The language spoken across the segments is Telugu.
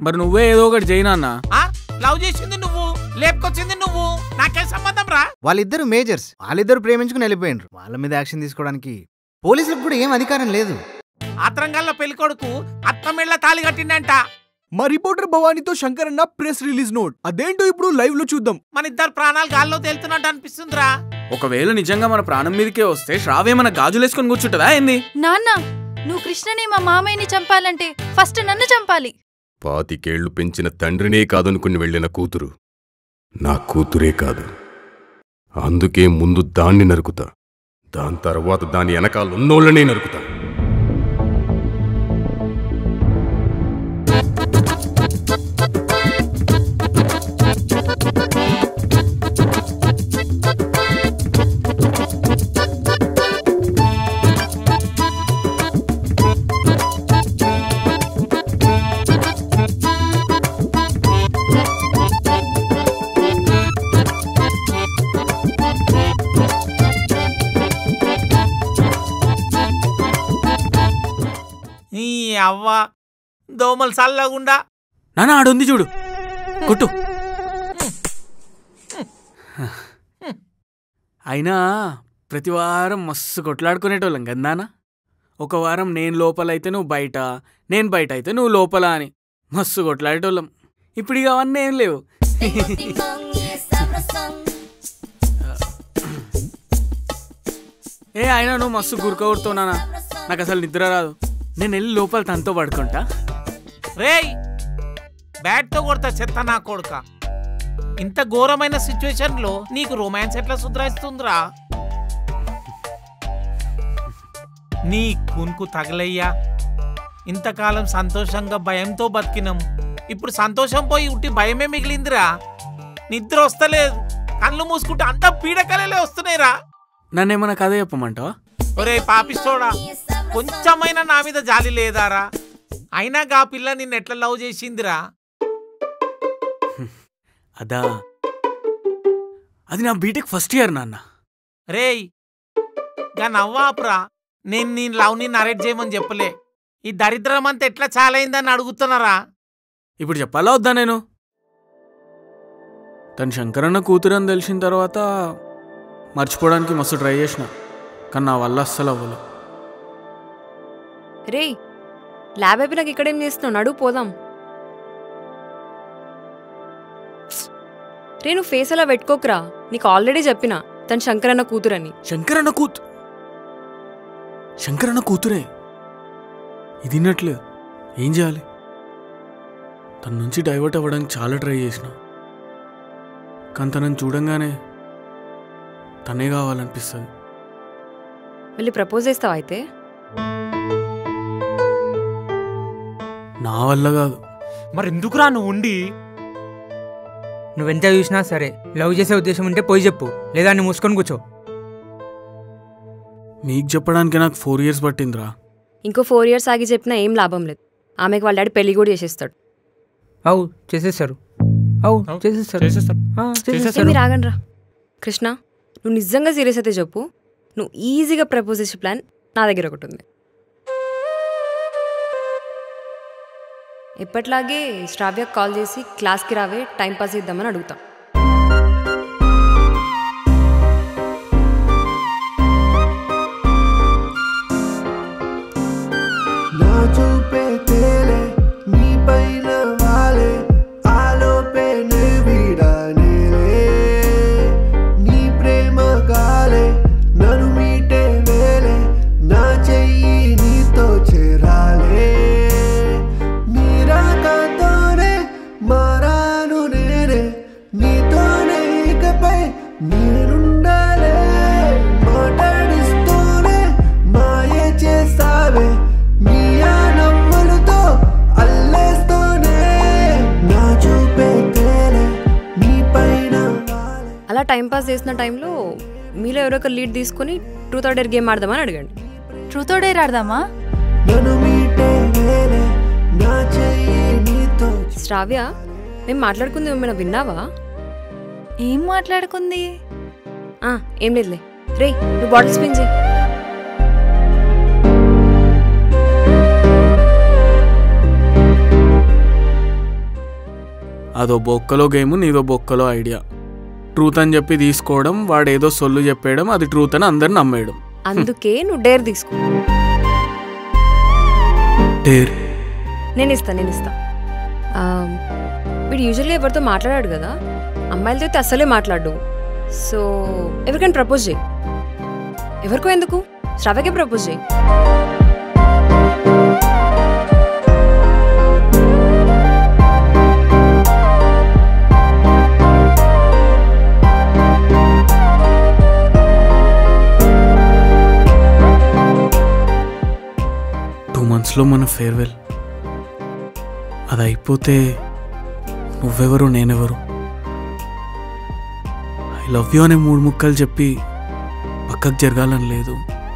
మరి నువ్వే ఏదో ఒకటి చేయి నాన్న ఆ లవ్ చేసింది నువ్వు లేపుకొచ్చింది నువ్వు నాకేం సంబంధం రా వాళ్ళిద్దరు మేజర్స్ వాళ్ళిద్దరు ప్రేమించుకుని వెళ్ళిపోయినరు వాళ్ళ మీద యాక్షన్ తీసుకోవడానికి పోలీసులకు కూడా ఏం అధికారం లేదు ఆత్రంగల్లా పెళ్లి కొడుకు అత్తమిళ్ళ తాళి కట్టిండంట మా రిపోర్టర్ భవానీతో శంకర్ అన్న ప్రెస్ రిలీజ్ నోట్ అదేంటో ఇప్పుడు లైవ్ లో చూద్దాం మన ఇద్దరు ప్రాణాలు గాల్లో తేలుతున్నట్టు అనిపిస్తుందిరా ఒకవేళ నిజంగా మన ప్రాణం మీదకే వస్తే శ్రావేమన్నా గాజులేసుకొని కూర్చుంటుందా ఏంది నాన్న నువ్వు కృష్ణని మా మామయ్యని చంపాలంటే ఫస్ట్ నన్ను చంపాలి పాతికేళ్లు పెంచిన తండ్రినే కాదనుకుని వెళ్ళిన కూతురు నా కూతురే కాదు అందుకే ముందు దాన్ని నరుకుతా దాని తర్వాత దాని వెనకాల ఉన్నోళ్ళనే నరుకుతా ఈ అవ్వ దోమలు చల్లగుండా నాన్న ఆడుంది చూడు కొట్టు అయినా ప్రతి వారం మస్తు కొట్లాడుకునేటోళ్ళం కదా నాన్న ఒక వారం నేను లోపలైతే నువ్వు బయట నేను బయట అయితే నువ్వు లోపల అని మస్తు కొట్లాడేటోళ్ళం ఇప్పుడు ఇక అవన్నీ ఏం లేవు ఏ అయినా నువ్వు మస్తు గురకవుతున్నానా నాకు అసలు నిద్ర రాదు నేను వెళ్ళి లోపల తనతో పడుకుంటా రేయ్ బ్యాట్తో కొడతా చెత్త నా కొడుక ఇంత ఘోరమైన సిచ్యువేషన్ లో నీకు రొమాన్స్ ఎట్లా సుధరాయిస్తుందిరా నీ కునుకు తగలయ్యా ఇంతకాలం సంతోషంగా భయంతో బతికినాం ఇప్పుడు సంతోషం పోయి ఉట్టి భయమే మిగిలిందిరా నిద్ర వస్తలేదు కళ్ళు మూసుకుంటే అంతా పీడకలలే వస్తున్నాయిరా నన్నేమన్నా కథ చెప్పమంటావా ఒరే పాపిస్తోడా కొంచెమైనా నా మీద జాలి లేదారా అయినా గా పిల్ల నిన్ను ఎట్లా లవ్ చేసిందిరా అదా అది నా బీటెక్ ఫస్ట్ ఇయర్ నాన్న రేయ్ గా నవ్వాపురా నేను నీ లవ్ ని నరేట్ చేయమని చెప్పలే ఈ దరిద్రం అంతా ఎట్లా చాలైందని అడుగుతున్నారా ఇప్పుడు చెప్పాలా వద్దా నేను తను శంకరన్న కూతురు అని తెలిసిన తర్వాత మర్చిపోవడానికి మస్తు ట్రై చేసిన కానీ నా వల్ల అస్సలు అవ్వలే రే ల్యాబ్ అయిపోయినాక ఇక్కడేం చేస్తున్నావు నడు పోదాం రే నువ్వు ఫేస్ అలా పెట్టుకోకురా నీకు ఆల్రెడీ చెప్పిన తను శంకరన్న కూతురని శంకరన్న కూతు శంకరన్న కూతురే ఇది విన్నట్లేదు ఏం చేయాలి తన నుంచి డైవర్ట్ అవ్వడానికి చాలా ట్రై చేసిన కానీ తనని చూడంగానే తనే కావాలనిపిస్తుంది వెళ్ళి ప్రపోజ్ చేస్తావా అయితే నా వల్ల కాదు మరి ఎందుకురా నువ్వు ఉండి నువ్వెంత చూసినా సరే లవ్ చేసే ఉద్దేశం ఉంటే పోయి చెప్పు లేదా నువ్వు మూసుకొని కూర్చో మీకు చెప్పడానికి నాకు ఫోర్ ఇయర్స్ పట్టిందిరా ఇంకో ఫోర్ ఇయర్స్ ఆగి చెప్పినా ఏం లాభం లేదు ఆమెకి వాళ్ళ డాడీ పెళ్లి కూడా చేసేస్తాడు అవు చేసేస్తారు అవు చేసేస్తారు ఆ, చేసేస్తారు మీరు ఆగండ్రా కృష్ణ నువ్వు నిజంగా సీరియస్ అయితే చెప్పు నువ్వు ఈజీగా ప్రపోజ్ చేసే ప్లాన్ నా దగ్గర ఒకటి ఉంది ఎప్పట్లాగే శ్రావ్యకు కాల్ చేసి క్లాస్కి రావే టైం పాస్ చేద్దామని అడుగుతాం నా చూపే తేలే నీ పైన వాలే ఆలోపే నే వీడానేలే నీ ప్రేమ కాలే నన్ను మీటే వేలే నా చెయ్యి నీతో చేరాలే నీరాకతోనే మారాను నేనే నీతోనే ఇకపై నేనుండాలే మాట్లాడిస్తూనే మాయే చేసావే నీ ఆ నవ్వులతో అల్లేస్తూనే నా చూపే తేలే నీ పైన వాలే అలా టైం పాస్ చేసిన టైంలో మీలో ఎవరో ఒక లీడ్ తీసుకొని ట్రూత్ ఆర్ డేర్ గేమ్ ఆడదామని అడగండి ట్రూత్ డేర్ ఆడదామా నన్ను మీటే వేలే నా చెయ్యి నీతో శ్రావ్య మేము మాట్లాడుకుంది ఏమైనా విన్నావా ఏం మాట్లాడుకుంది ఆ, ఏం లేదులే రే నువ్వు బాటిల్ స్పిన్ చేయి అదో బొక్కలో గేమ్ నీదో బొక్కలో ఐడియా ట్రూత్ అని చెప్పి తీసుకోవడం వాడేదో సొల్లు చెప్పేయడం అది ట్రూత్ అని అందరు నమ్మేయడం అందుకే నువ్వు డేర్ తీసుకో డేర్ నేను ఇస్తా నేను ఇస్తా ఆ, వీడు యూజువల్లీ ఎవరితో మాట్లాడాడు కదా అమ్మాయిలతో అయితే అస్సలే మాట్లాడు సో ఎవరికైనా ప్రపోజ్ చేయి ఎవరికో ఎందుకు శ్రవకే ప్రపోజ్ చేయి టూ మంత్స్లో మన ఫేర్వెల్ అది అయిపోతే నువ్వెవరు నేనెవరు ఐ లవ్ యూ అనే మూడు ముక్కలు చెప్పి పక్కకు జరగాలని లేదు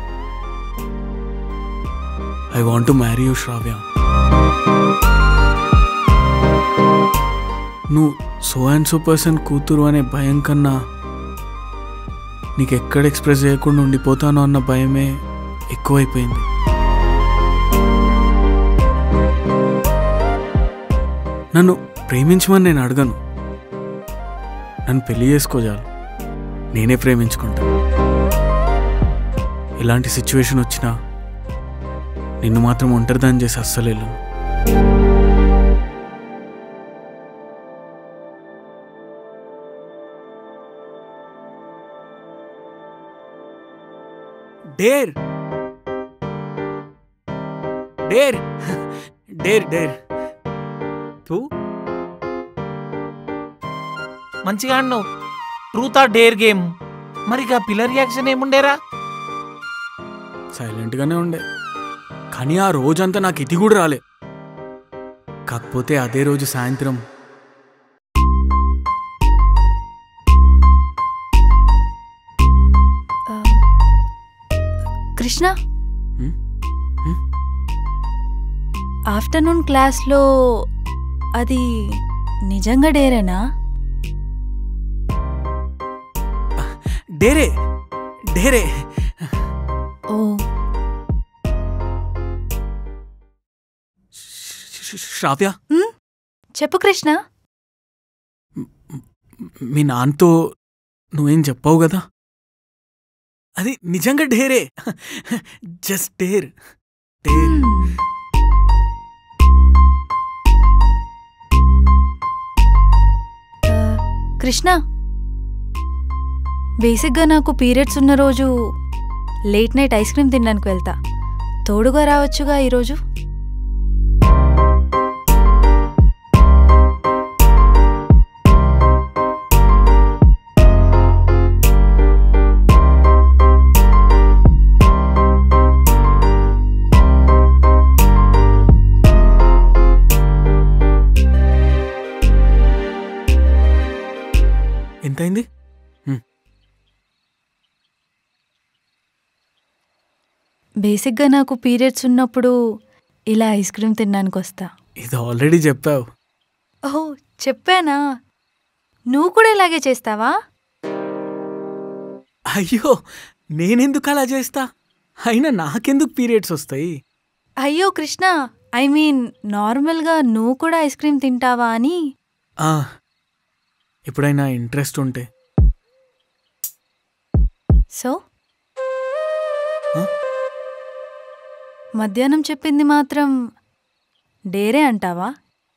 I want to marry you Shravya నువ్వు సో అండ్ సో పర్సన్ కూతురు అనే భయం కన్నా నీకు ఎక్కడ ఎక్స్ప్రెస్ చేయకుండా ఉండిపోతాను అన్న భయమే ఎక్కువైపోయింది నన్ను ప్రేమించమని నేను అడగను నన్ను పెళ్లి చేసుకోజాలు నేనే ప్రేమించుకుంటా ఎలాంటి సిచ్యువేషన్ వచ్చినా నిన్ను మాత్రం ఒంటరిదాన్ని చేసి అస్సలు వెళ్ళను డేర్ డేర్ డేర్ డేర్ తూ మంచిగా ఆడినావు ట్రూత్ ఆర్ డేర్ గేమ్ మరి ఇక పిల్లర్ రియాక్షన్ ఏముండేరా సైలెంట్గానే ఉండే కానీ ఆ రోజంతా నాకు ఇది కూడా రాలే కాకపోతే అదే రోజు సాయంత్రం ఆ, కృష్ణ హ్మ్? హ్మ్? ఆఫ్టర్నూన్ క్లాస్లో అది నిజంగా డేరేనా డేరే డేరే ఓ శ్- శ్- శ్రావ్య ఉమ్, చెప్పు కృష్ణ మీ నాన్నతో నువ్వేం చెప్పావు కదా అది నిజంగా డేరే జస్ట్ డేర్ డేర్ ఉమ్. ఆ, కృష్ణ బేసిక్గా నాకు పీరియడ్స్ ఉన్న రోజు లేట్ నైట్ ఐస్ క్రీమ్ తినడానికి వెళ్తా తోడుగా రావచ్చుగా ఈరోజు ఎంతైంది బేసిక్గా నాకు పీరియడ్స్ ఉన్నప్పుడు ఇలా ఐస్ క్రీమ్ తినడానికి వస్తా ఇది ఆల్రెడీ చెప్పావు ఓహో చెప్పానా నువ్వు కూడా ఇలాగే చేస్తావా అయ్యో నేనెందుకు అలా చేస్తా అయినా నాకెందుకు పీరియడ్స్ వస్తాయి అయ్యో కృష్ణ ఐ మీన్ నార్మల్గా నువ్వు కూడా ఐస్ క్రీమ్ తింటావా అని ఆ, ఎప్పుడైనా ఇంట్రెస్ట్ ఉంటే సో ఆ? మధ్యాహ్నం చెప్పింది మాత్రం డేరే అంటావా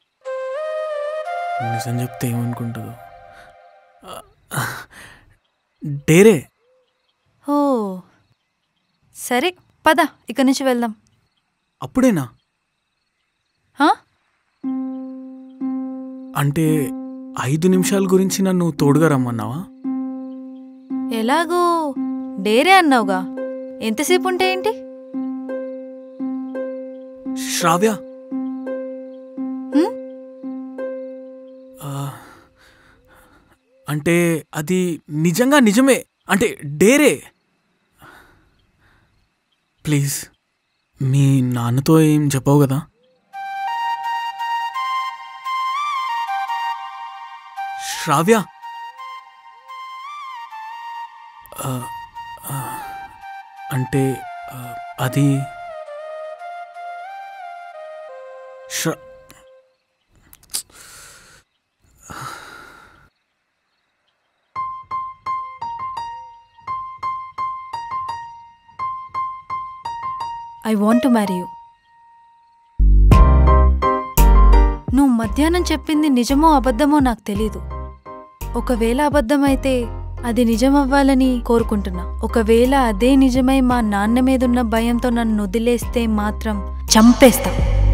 నిజం చెప్తే ఏమనుకుంటుందో ఆ, డేరే ఓ సరే పద ఇక్కడి నుంచి వెళ్దాం అప్పుడేనా హా? అంటే ఐదు నిమిషాల గురించి నన్ను తోడుగా రమ్మన్నావా ఎలాగో డేరే అన్నావుగా ఎంతసేపు ఉంటే ఏంటి శ్రావ్య హ్మ్? ఆ, అంటే అది నిజంగా నిజమే అంటే డేరే ప్లీజ్ మీ నాన్నతో ఏం చెప్పావు కదా శ్రావ్య ఆ, ఆ, అంటే ఆ, అది శ్ర I want to marry you నువ్వు మధ్యాహ్నం చెప్పింది నిజమో అబద్ధమో నాకు తెలీదు ఒకవేళ అబద్ధమైతే అది నిజం అవ్వాలని కోరుకుంటున్నా ఒకవేళ అదే నిజమై మా నాన్న మీదున్న భయంతో నన్ను వదిలేస్తే మాత్రం చంపేస్తా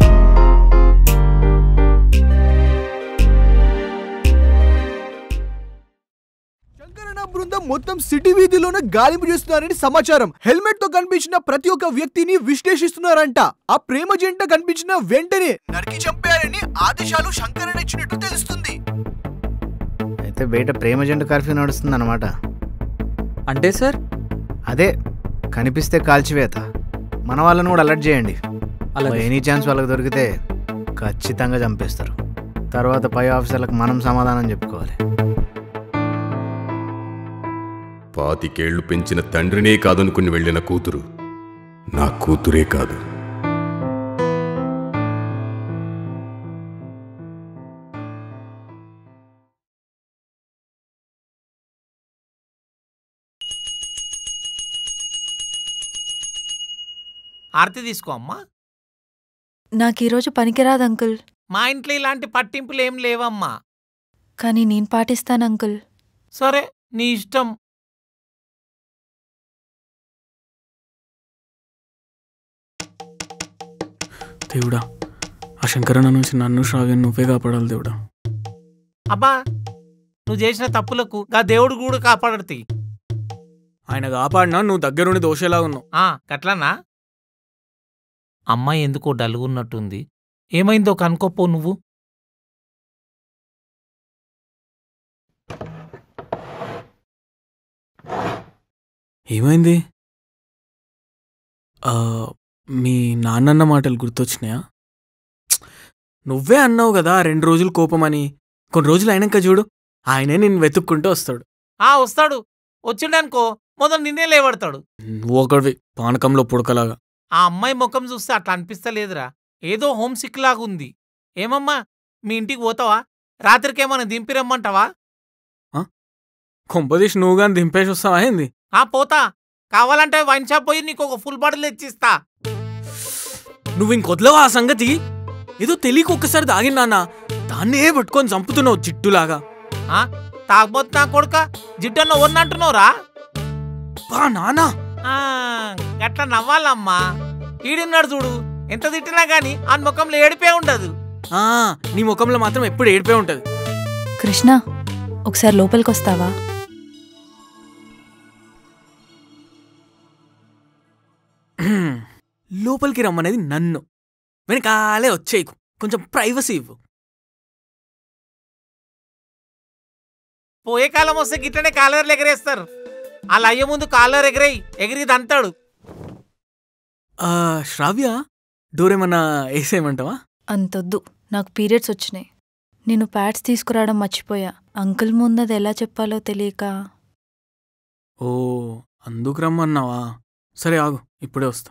శంకరన్న బృందం మొత్తం సిటీ వీధిలోనే గాలింపు చేస్తున్నారని సమాచారం హెల్మెట్ తో కనిపించిన ప్రతి ఒక్క వ్యక్తిని విశ్లేషిస్తున్నారంట ఆ ప్రేమ జంట కనిపించిన వెంటనే నరికి చంపారని ఆదేశాలు శంకరన్న ఇచ్చినట్టు తెలుస్తుంది అయితే బయట ప్రేమ జంట కర్ఫ్యూ నడుస్తుంది అనమాట అంటే సార్ అదే కనిపిస్తే కాల్చివేత మన వాళ్ళని కూడా అలర్ట్ చేయండి అలాగే. ఎనీ ఛాన్స్ వాళ్ళకి దొరికితే ఖచ్చితంగా చంపేస్తారు తర్వాత పై ఆఫీసర్లకు మనం సమాధానం చెప్పుకోవాలి పాతికేళ్లు పెంచిన తండ్రినే కాదనుకుని వెళ్ళిన కూతురు నా కూతురే కాదు ఆరతి తీసుకో అమ్మా నాకు ఈరోజు పనికిరాదు అంకుల్ మా ఇంట్లో ఇలాంటి పట్టింపులు ఏం లేవమ్మా కానీ నేను పాటిస్తాను అంకుల్ సరే నీ ఇష్టం దేవుడా ఆ శంకరన్న నుంచి నన్ను శ్రావ్యం నువ్వే కాపాడాలి దేవుడా అబ్బా నువ్వు చేసిన తప్పులకు గా దేవుడు కూడా కాపాడతాయి ఆయన కాపాడినా నువ్వు దగ్గరుండి దోషేలా ఉన్నావు ఆ గట్లనా అమ్మాయి ఎందుకో డల్గున్నట్టుంది ఏమైందో కనుకోపో నువ్వు ఏమైంది ఆ, మీ నాన్నన్న మాటలు గుర్తొచ్చినాయా ప్చ్! నువ్వే అన్నావు కదా రెండు రోజులు కోపమని కొన్ని రోజులు అయినాక చూడు ఆయనే నిన్ను వెతుక్కుంటూ వస్తాడు ఆ వస్తాడు వచ్చిండనుకో మొదలు నిన్నే లేవడతాడు నువ్వు ఒకటివి పానకంలో పుడకలాగా ఆ అమ్మాయి ముఖం చూస్తే అట్లా అనిపిస్తలేదురా ఏదో హోమ్ సిక్ లాగుంది ఏమమ్మా మీ ఇంటికి పోతావా రాత్రికేమన్నా దింపిరమ్మంటావా కొంపదీసి నువ్వు కానీ దింపేసి వస్తావా ఏంది ఆ పోతా కావాలంటే వైన్ షాప్ పోయి నీకు ఒక ఫుల్ బాటిల్ తెచ్చిస్తా నువ్వు ఇంకొదలవా ఆ సంగతి ఏదో తెలియక ఒక్కసారి తాగినానా దాన్నే పట్టుకొని చంపుతున్నావు జిట్టులాగా ఆ తాగబోతు నా కొడుక జిడ్డన్న ఉన్నట్టున్నావురా బా నానా ఆ, గట్ల నవ్వాలమ్మా ఈడున్నాడు చూడు ఎంత తిట్టినా గాని ఆ ముఖంలో ఏడిపే ఉండదు ఆ, నీ ముఖంలో మాత్రం ఎప్పుడు ఏడిపే ఉంటది కృష్ణ ఒకసారి లోపలికి వస్తావా లోపలికి రమ్మనేది నన్ను వెనకాలే వచ్చేయకు కొంచెం ప్రైవసీ ఇవ్వు పోయే కాలం వస్తే గిట్లనే కాలర్లు ఎగరేస్తారు అలా అయ్యే ముందు కాలర్ ఎగరేయి ఎగిరి దంతాడు ఆ, శ్రావ్య డోర్ ఏమన్నా వేసేయమంటావా అంతొద్దు నాకు పీరియడ్స్ వచ్చినాయి నేను ప్యాడ్స్ తీసుకురావడం మర్చిపోయా అంకుల్ ముందు అది ఎలా చెప్పాలో తెలియక ఓ అందుకు రమ్మన్నావా సరే ఆగు ఇప్పుడే వస్తా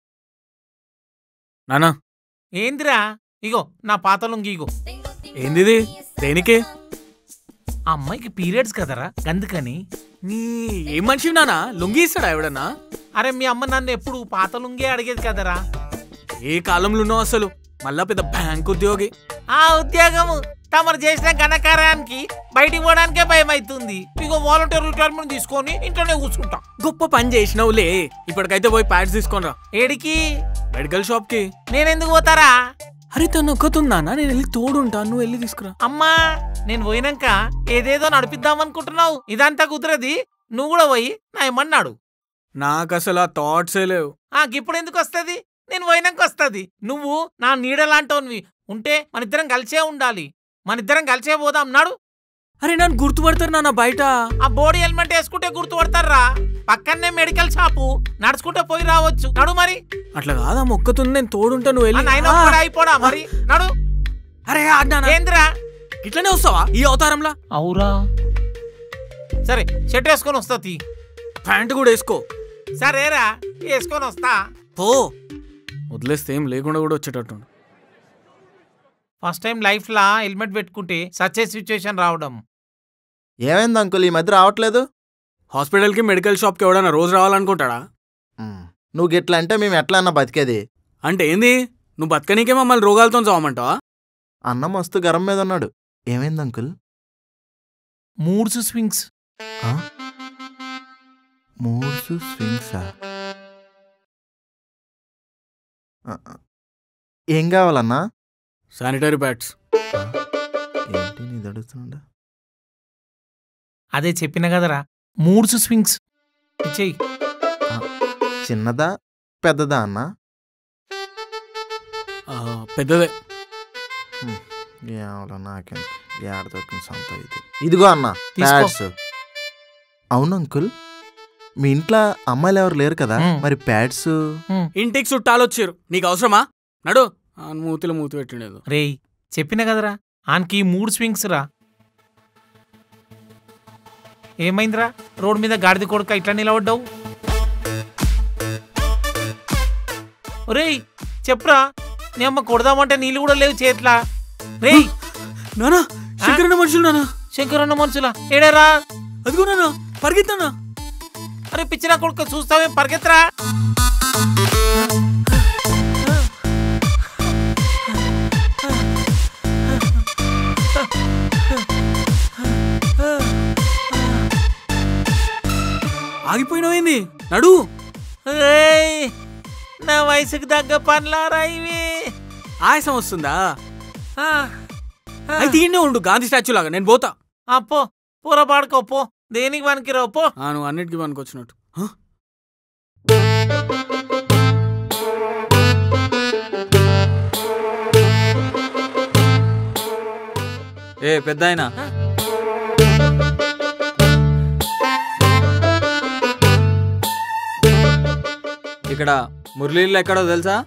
నానా ఏందిరా ఇగో నా పాత లుంగి ఇగో ఏందిది దేనికే ఆ అమ్మాయికి పీరియడ్స్ కదరా అందుకని నీ ఏం మనిషి నానా లొంగి ఇస్తాడా ఎవడన్నా అరే మీ అమ్మ నన్ను ఎప్పుడు పాత లుంగే అడిగేది కదరా ఏ కాలంలో ఉన్నావు అసలు మళ్ళా పెద్ద బ్యాంక్ ఉద్యోగి ఆ ఉద్యోగము తమరు చేసిన ఘనకార్యానికి బయటికి పోవడానికే భయం అవుతుంది ఇగో వాలంటీర్ రిటైర్మెంట్ తీసుకొని ఇంట్లోనే కూర్చుంటాం గొప్ప పని చేసినావులే ఇప్పటికైతే పోయి ప్యాడ్స్ తీసుకొని రా ఏడికి మెడికల్ షాప్ కి నేనెందుకు పోతారా అరే తను ఒక్కతుందానా నేను వెళ్ళి తోడుంటా నువ్వు వెళ్ళి తీసుకురా అమ్మా నేను పోయినాక ఏదేదో నడిపిద్దాం అనుకుంటున్నావు ఇదంతా కుదరది నువ్వు కూడా పోయి నా ఏమన్నాడు నాకు అసలు ఆ థాట్సే లేవు ఆ ఇప్పుడు ఎందుకు వస్తుంది నేను పోయినాక వస్తుంది నువ్వు నా నీడలాంటోనివి ఉంటే మనిద్దరం కలిసే ఉండాలి మనిద్దరం కలిసే పోదాం నాడు అరే నన్ను గుర్తుపడతారు నాన్న బయట ఆ బోడీ హెల్మెట్ వేసుకుంటే గుర్తుపడతారా పక్కనే మెడికల్ షాపు నడుచుకుంటే పోయి రావచ్చు నడు మరి అట్లా కాదా మొక్కతుంది నేను తోడుంటా నువ్వు ఆ వెళ్ళి నాయన ఆ, ఒక్కడే అయిపోడా మరి నడు అరే ఆడ్నానా ఏంద్రా ఇట్లనే వస్తావా ఈ అవతారంలా అవురా సరే షర్ట్ వేసుకొని వస్తా తీ ప్యాంట్ కూడా వేసుకో సరేరా వేసుకొని వస్తా పో వదిలేస్తే ఏం లేకుండా కూడా వచ్చేటట్టు ఫస్ట్ టైం లైఫ్లా హెల్మెట్ పెట్టుకుంటే సచ్చే సిచ్యువేషన్ రావడం ఏమైంది అంకుల్ ఈ మధ్య రావట్లేదు హాస్పిటల్కి మెడికల్ షాప్కి ఎవడన్నా రోజు రావాలనుకుంటాడా నువ్వు గిట్లా అంటే మేము ఎట్లా అన్నా బతికేది అంటే ఏంది నువ్వు బతకనీకే మమ్మల్ని రోగాలతో చావమంటావా అన్న మస్తు గరం మీద ఉన్నాడు ఏమైంది అంకుల్ మూడ్స్ స్వింగ్స్ ఆ? మూడ్స్ స్వింగ్సా ఆ, ఆ. ఏం కావాలన్నా శానిటరీ ప్యాడ్స్ ఏంటి నీ అడుగుతున్నాడా అదే చెప్పిన కదరా మూడ్స్ స్వింగ్స్ ఇచ్చేయి చిన్నదా పెద్దదా అన్న ఆ, పెద్దదే ఏమో నాకేం ఏడ దొరికిన సంత ఇది ఇదిగో అన్న తీసుకో. ప్యాడ్స్ అవును అంకుల్ మీ ఇంట్లో అమ్మాయిలు ఎవరు లేరు కదా మ్. మరి ప్యాడ్స్ ఇంటికి చుట్టాలు వచ్చారు నీకు అవసరమా నడు ఆ, మూతిలో మూతి పెట్టిండేది రేయ్ చెప్పిన కదరా ఆనికి మూడు స్వింగ్స్ రా ఏమైందిరా రోడ్ మీద గాడిద కొడుక ఇట్లా నిలబడ్డావు ఒరేయ్ చెప్పురా నీ అమ్మ కొడదామంటే నీళ్ళు కూడా లేవు చేతిలా రేయ్ నానా శంకరన్న మనుషులు నానా శంకరన్న మనుషులా ఏడారా అదిగో నానా పరిగెత్తానా అరే పిచ్చిన కొడుకు చూస్తావేం పరిగెత్తరా ఆగిపోయినవేంది నడు ఏయ్, నా వయసుకు తగ్గ పనులారా ఇవి ఆయాసం వస్తుందా ఆ, అయితే ఈయనే ఉండు గాంధీ స్టాచ్యూ లాగా నేను పోతా ఆ, పో పూర పాడుకో పో దేనికి పనికిరావు పో ఆ, నువ్వు అన్నిటికీ పనికొచ్చినట్టు హ? ఏ పెద్ద ఆయన ఇక్కడ మురళీళ్ళు ఎక్కడో తెలుసా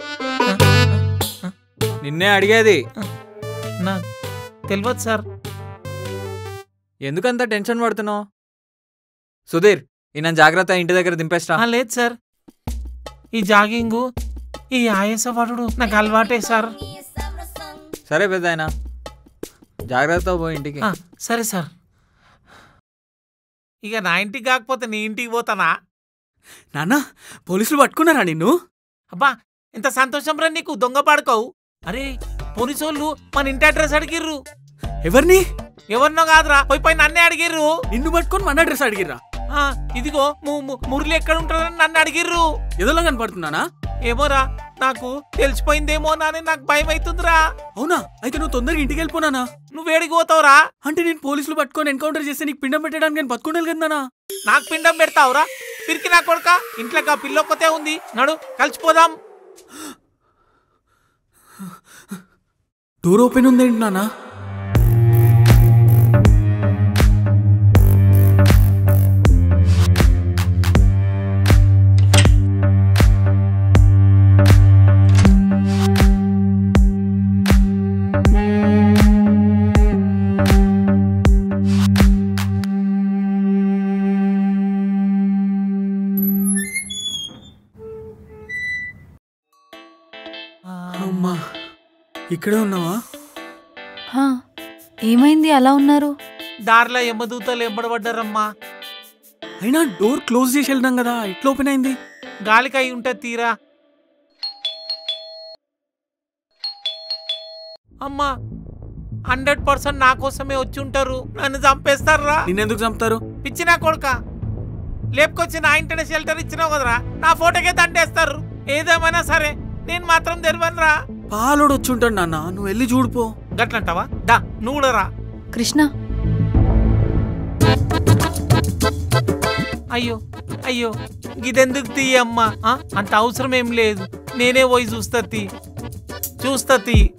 నిన్నే అడిగేది నా తెలియదు సార్ ఎందుకంత టెన్షన్ పడుతున్నావు సుధీర్ ఈయన జాగ్రత్త ఇంటి దగ్గర దింపేస్తా ఆ, లేదు సార్ ఈ జాగింగు ఈ ఆయాసపడు నాకు అలవాటే సార్ సరే పెద్ద ఆయన జాగ్రత్త పో ఇంటికి ఆ, సరే సార్ ఇక నా ఇంటికి కాకపోతే నీ ఇంటికి పోతానా నాన్న పోలీసులు పట్టుకున్నారా నిన్ను అబ్బా ఎంత సంతోషం రా నీకు దొంగ పాడుకోవు అరే పోలీసోళ్ళు మన ఇంటి అడ్రస్ అడిగిర్రు ఎవరిని ఎవరినో కాదురా పోయి పోయి నన్నే అడిగిర్రు నిన్ను పట్టుకొని మన అడ్రస్ అడిగిర్రా ఆ, ఇదిగో ము- ము- మురళి ఎక్కడ ఉంటారని నన్ను అడిగిర్రు ఎదోలా కనపడుతున్నానా ఏమోరా నాకు తెలిసిపోయిందేమో అని నాకు భయం అవుతుందిరా అవునా అయితే నువ్వు తొందరగా ఇంటికి వెళ్ళిపోనానా నువ్వు వేడికి పోతావురా అంటే నేను పోలీసులు పట్టుకొని ఎన్కౌంటర్ చేస్తే నీకు పిండం పెట్టడానికి నేను బతుకుండాలి కదా నాన్న నాకు పిండం పెడతావురా పిరికి నా కొడుక ఇంట్లోకి ఆ పిల్ల ఒక్కతే ఉంది నడు కలిసిపోదాం డోర్ ఓపెన్ ఉందేంటి నాన్న అమ్మా ఇక్కడే ఉన్నావా హా, ఏమైంది అలా ఉన్నారు దారిలో ఎమ్మదూతలు ఎంబడబడ్డారమ్మా అయినా డోర్ క్లోజ్ చేసి వెళ్దాం కదా ఎట్లా ఓపెన్ అయింది గాలికి అయి ఉంటే తీరా అమ్మా హండ్రెడ్ పర్సెంట్ నా కోసమే వచ్చి ఉంటారు నన్ను చంపేస్తారా నిన్నెందుకు చంపుతారు పిచ్చి నా కొడుక లేపుకొచ్చి నా ఇంటనే షెల్టర్ ఇచ్చినావు కదరా నా ఫోటోకే దండేస్తారు ఏదేమైనా సరే నేను మాత్రం తెరవనురా పాలోడు వచ్చి ఉంటాడు నాన్న నువ్వు వెళ్ళి చూడిపో గట్లంటావా దా నువ్వు కూడా రా కృష్ణ అయ్యో అయ్యో గిదెందుకు తీయమ్మా ఆ? అంత అవసరం ఏం లేదు నేనే పోయి చూస్తా తీ చూస్తా తీ